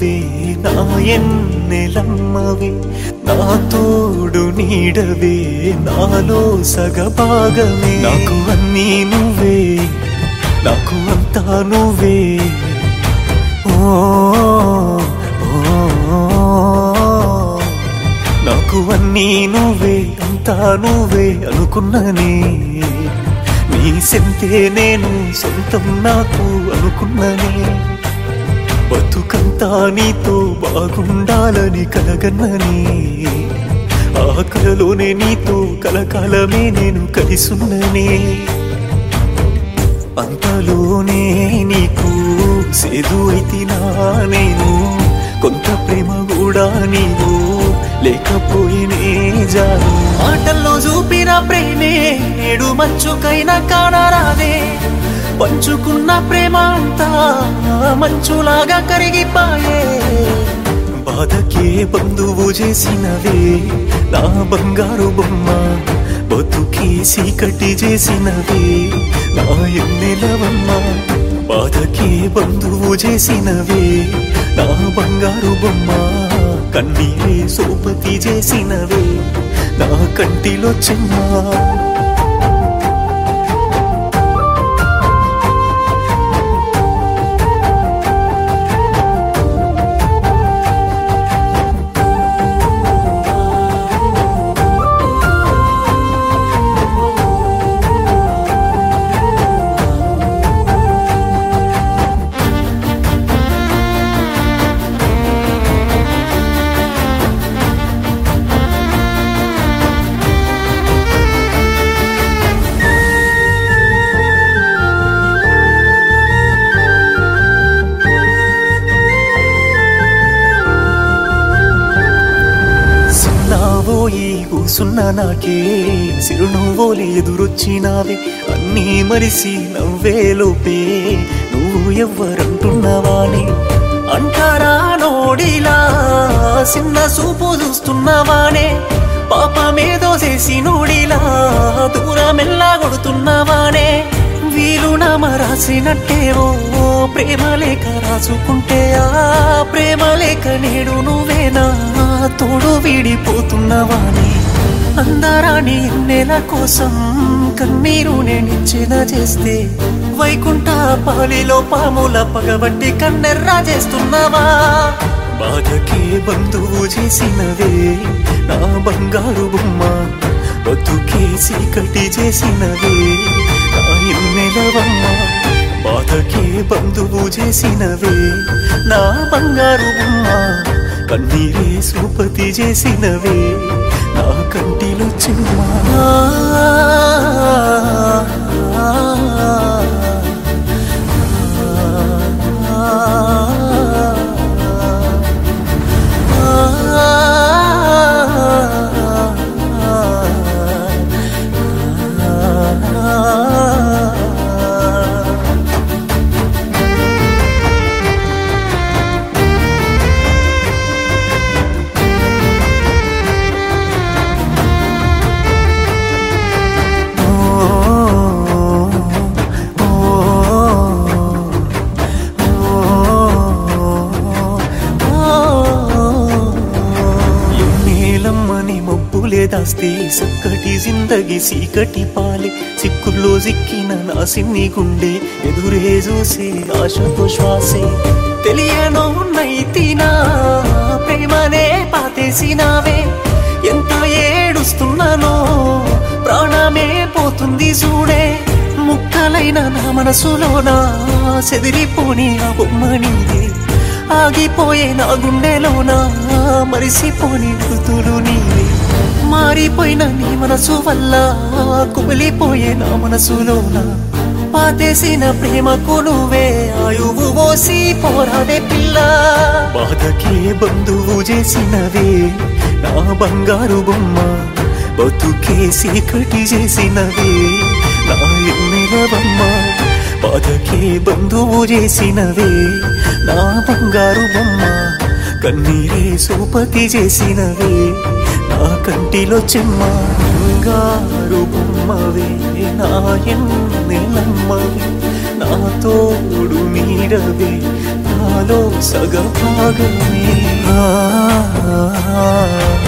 నువ్వే నా ఎన్నెలమ్మవే నా తోడు నీడవే నాలో సగభాగమే నాకు అన్నీ నువ్వే నాకు అంతా నువ్వే ఓ ఓ, నాకు అన్నీ నువ్వే అంతా నువ్వే అనుకున్నానే నీ సెంతే నేను సొంతం నాకు అనుకున్నానే బతుకంతా నీతో బాగుండాలని కలగన్నని ఆ కలలోనే నీతో కలకాలమే నేను కలిసున్ననే అంతలోనే నీకు సేదు అయితినా నేను కొంత ప్రేమ కూడా నీవు లేకపోయినే జాను మాటల్లో చూపిన ప్రేమే నేడు మంచుకైనా కానరాదే పంచుకున్న ప్రేమ అంతా మంచులాగా కరిగిపాయే బాధకే బంధువు చేసినవే నా బంగారు బొమ్మ బతుకి సీకటి చేసినవే నా ఎన్నెలవమ్మ బాధకే బంధువు చేసినవే నా బంగారు బొమ్మ కన్నీరే సోపతి చేసినవే నా కంటిలో చిన్న సిన్నావోయి కూసున్న నాకే సిరునువోలి ఎదురొచ్చినావే అన్నీ మరిసి నవ్వేలోపే నువ్వు ఎవ్వరంటున్నావాని అంటారా నోడిలా చిన్న సూపు చూస్తున్నావానే పాపమేదో చేసి నోడిలా దూరమెల్లా కొడుతున్నావానే వీలు నామ రాసినట్టేవో ప్రేమ లేఖ రాసుకుంటే ఆ ప్రేమ లేఖ నేడు నువ్వేనా తోడు వీడిపోతున్నవాని అందరాని నెల కోసం కన్నీరు నేనిచ్చిన చేస్తే వైకుంఠ పాలిలో పాముల పగబట్టి కన్నెర్రా చేస్తున్నావా బాధకే బంధువు చేసినవే నా బంగారు బొమ్మ బతుకే సీకటి చేసినవే నా ఎన్నెలవమ్మ బాధకే బంధువు చేసినవే నా బంగారు బొమ్మ కన్నీరే సూపతి చేసినవే నా కంటిలో చిమ్మ ఎన్నేలమ్మని మబ్బులే దాస్తే సక్కటి జిందగి సీకటి పాలే సిక్కుల్లో సిక్కిన నా సిన్ని గుండె ఎదురే చూసే ఆశతో శ్వాసే తెలియనో నైతినా ప్రేమనే పాతేసినావే ఎంత ఏడుస్తున్నానో ప్రాణమే పోతుంది చూడే ముక్కలైన నా మనసులోన చెదిరిపోని ఆ బొమ్మ నీదే ఆగిపోయే నా గుండెలోన మరిసిపోని గుర్తులు నీవే మారిపోయిన నీ మనసు వల్ల కుమిలిపోయే నా మనసులోన పాతేసిన ప్రేమకు నువ్వే ఆయువు పోసి పోరాడే పిల్ల బాధకే బంధువు చేసినవే నా బంగారు బొమ్మ బతుకే సీకటి చేసినవే నా ఎన్నెలవమ్మ బాధకే బంధువు చేసినవే నా బంగారు బొమ్మ కన్నీరే సూపతి చేసినవే నా కంటిలో చెమ్మ బంగారు బొమ్మవే నా ఎన్నెలమ్మవే నా తోడు నీడవే నా నాలో సగభాగమే ఆ, ఆ, ఆ.